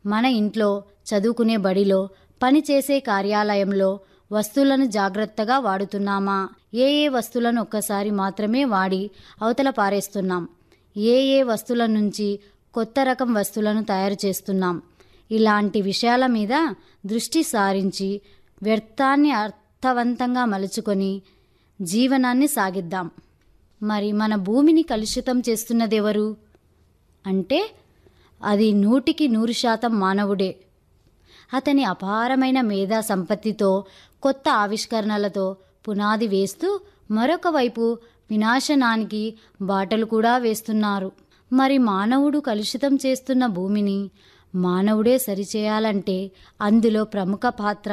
మన ఇంట్లో చదువుకునే బడిలో పనిచేసే కార్యాలయంలో వస్తువులను జాగ్రత్తగా వాడుతున్నామా ఏ ఏ వస్తువులను ఒక్కసారి మాత్రమే వాడి అవతల పారేస్తున్నాం ఏ ఏ వస్తువుల నుంచి కొత్త రకం వస్తువులను తయారు చేస్తున్నాం ఇలాంటి విషయాల మీద దృష్టి సారించి వ్యర్థాన్ని అర్థవంతంగా మలుచుకొని జీవనాన్ని సాగిద్దాం మరి మన భూమిని కలుషితం చేస్తున్నదెవరు అంటే అది నూటికి నూరు శాతం మానవుడే అతని అపారమైన మేధా సంపత్తితో కొత్త ఆవిష్కరణలతో పునాది వేస్తూ మరొక వైపు వినాశనానికి బాటలు కూడా వేస్తున్నారు మరి మానవుడు కలుషితం చేస్తున్న భూమిని మానవుడే సరిచేయాలంటే అందులో ప్రముఖ పాత్ర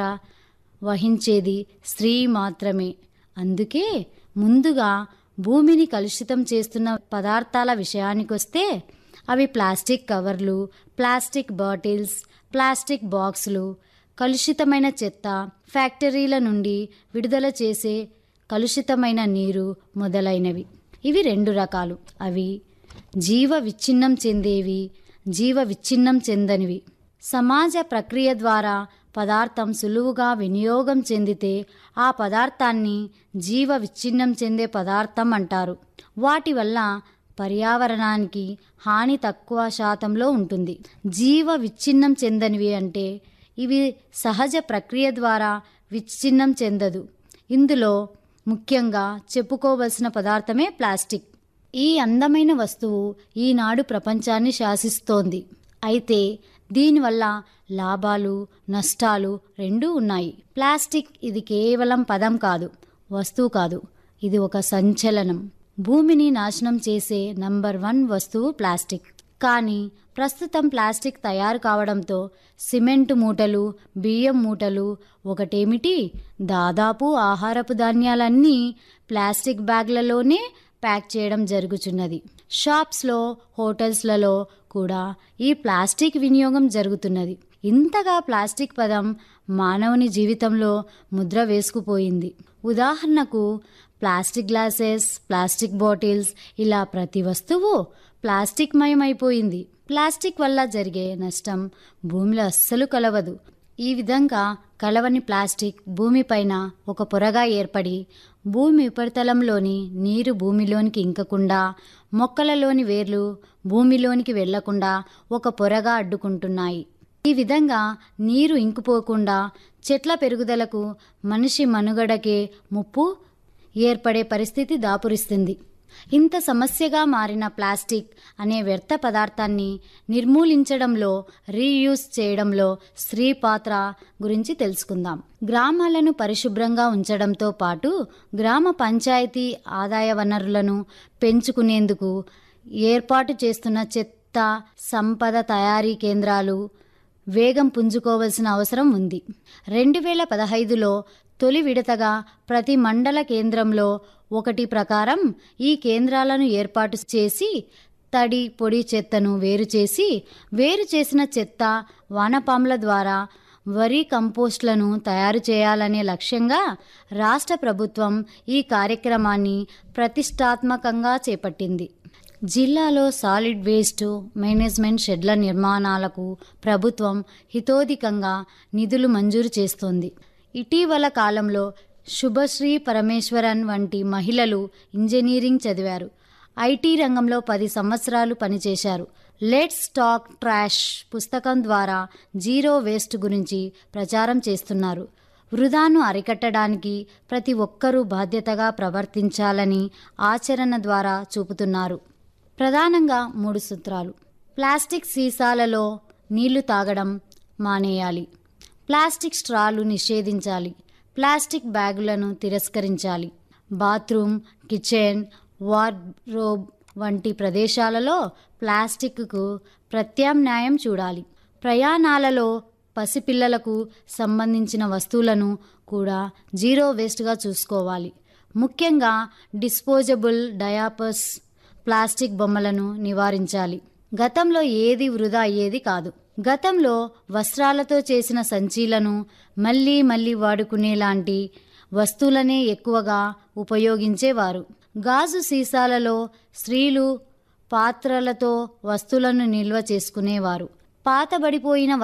వహించేది స్త్రీ మాత్రమే అందుకే ముందుగా భూమిని కలుషితం చేస్తున్న పదార్థాల విషయానికొస్తే అవి ప్లాస్టిక్ కవర్లు ప్లాస్టిక్ బాటిల్స్ ప్లాస్టిక్ బాక్సులు కలుషితమైన చెత్త ఫ్యాక్టరీల నుండి విడుదల చేసే కలుషితమైన నీరు మొదలైనవి ఇవి రెండు రకాలు అవి జీవ విచ్ఛిన్నం చెందేవి జీవ విచ్ఛిన్నం చెందనివి సమాజ ప్రక్రియ ద్వారా పదార్థం సులువుగా వినియోగం చెందితే ఆ పదార్థాన్ని జీవ విచ్ఛిన్నం చెందే పదార్థం అంటారు వాటి వల్ల పర్యావరణానికి హాని తక్కువ శాతంలో ఉంటుంది జీవ విచ్ఛిన్నం చెందనివి అంటే ఇవి సహజ ప్రక్రియ ద్వారా విచ్ఛిన్నం చెందదు ఇందులో ముఖ్యంగా చెప్పుకోవలసిన పదార్థమే ప్లాస్టిక్ ఈ అందమైన వస్తువు ఈనాడు ప్రపంచాన్ని శాసిస్తోంది అయితే దీనివల్ల లాభాలు నష్టాలు రెండూ ఉన్నాయి ప్లాస్టిక్ ఇది కేవలం పదం కాదు వస్తువు కాదు ఇది ఒక సంచలనం భూమిని నాశనం చేసే నంబర్ వన్ వస్తువు ప్లాస్టిక్ కానీ ప్రస్తుతం ప్లాస్టిక్ తయారు కావడంతో సిమెంట్ మూటలు బియ్యం మూటలు ఒకటేమిటి దాదాపు ఆహారపు ధాన్యాలన్నీ ప్లాస్టిక్ బ్యాగ్లలోనే ప్యాక్ చేయడం జరుగుతున్నది షాప్స్లో హోటల్స్లలో కూడా ఈ ప్లాస్టిక్ వినియోగం జరుగుతున్నది ఇంతగా ప్లాస్టిక్ పదం మానవుని జీవితంలో ముద్ర వేసుకుపోయింది ఉదాహరణకు ప్లాస్టిక్ గ్లాసెస్ ప్లాస్టిక్ బాటిల్స్ ఇలా ప్రతి వస్తువు ప్లాస్టిక్ మయమైపోయింది ప్లాస్టిక్ వల్ల జరిగే నష్టం భూమిలో అస్సలు కలవదు ఈ విధంగా కలవని ప్లాస్టిక్ భూమిపైన ఒక పొరగా ఏర్పడి భూమి ఉపరితలంలోని నీరు భూమిలోనికి ఇంకకుండా మొక్కలలోని వేర్లు భూమిలోనికి వెళ్లకుండా ఒక పొరగా అడ్డుకుంటున్నాయి ఈ విధంగా నీరు ఇంకిపోకుండా చెట్ల పెరుగుదలకు మనిషి మనుగడకే ముప్పు ఏర్పడే పరిస్థితి దాపురిస్తుంది ఇంత సమస్యగా మారిన ప్లాస్టిక్ అనే వ్యర్థ పదార్థాన్ని నిర్మూలించడంలో రీయూస్ చేయడంలో స్త్రీ పాత్ర గురించి తెలుసుకుందాం గ్రామాలను పరిశుభ్రంగా ఉంచడంతో పాటు గ్రామ పంచాయతీ ఆదాయ వనరులను పెంచుకునేందుకు ఏర్పాటు చేస్తున్న చెత్త సంపద తయారీ కేంద్రాలు వేగం పుంజుకోవలసిన అవసరం ఉంది రెండు వేల పదహైదులో తొలి విడతగా ప్రతి మండల కేంద్రంలో ఒకటి ప్రకారం ఈ కేంద్రాలను ఏర్పాటు చేసి తడి పొడి చెత్తను వేరు చేసి వేరు చేసిన చెత్త వానపాముల ద్వారా వరి కంపోస్ట్లను తయారు చేయాలనే లక్ష్యంగా రాష్ట్ర ప్రభుత్వం ఈ కార్యక్రమాన్ని ప్రతిష్టాత్మకంగా చేపట్టింది జిల్లాలో సాలిడ్ వేస్ట్ మేనేజ్మెంట్ షెడ్ల నిర్మాణాలకు ప్రభుత్వం హితోధికంగా నిధులు మంజూరు చేస్తోంది ఇటీవల కాలంలో శుభశ్రీ పరమేశ్వరన్ వంటి మహిళలు ఇంజనీరింగ్ చదివారు ఐటీ రంగంలో పది సంవత్సరాలు పనిచేశారు లెట్స్ టాక్ ట్రాష్ పుస్తకం ద్వారా జీరో వేస్ట్ గురించి ప్రచారం చేస్తున్నారు వృధాను అరికట్టడానికి ప్రతి ఒక్కరూ బాధ్యతగా ప్రవర్తించాలని ఆచరణ ద్వారా చూపుతున్నారు ప్రధానంగా మూడు సూత్రాలు ప్లాస్టిక్ సీసాలలో నీళ్లు తాగడం మానేయాలి ప్లాస్టిక్ స్ట్రాలు నిషేధించాలి ప్లాస్టిక్ బ్యాగులను తిరస్కరించాలి బాత్రూమ్ కిచెన్ వార్డ్రోబ్ వంటి ప్రదేశాలలో ప్లాస్టిక్కు ప్రత్యామ్నాయం చూడాలి ప్రయాణాలలో పసిపిల్లలకు సంబంధించిన వస్తువులను కూడా జీరో వేస్ట్గా చూసుకోవాలి ముఖ్యంగా డిస్పోజబుల్ డయాపర్స్ ప్లాస్టిక్ బొమ్మలను నివారించాలి గతంలో ఏది వృధా అయ్యేది కాదు గతంలో వస్త్రాలతో చేసిన సంచీలను మళ్ళీ మళ్ళీ వాడుకునేలాంటి వస్తువులనే ఎక్కువగా ఉపయోగించేవారు గాజు సీసాలలో స్త్రీలు పాత్రలతో వస్తువులను నిల్వ చేసుకునేవారు పాతబడిపోయిన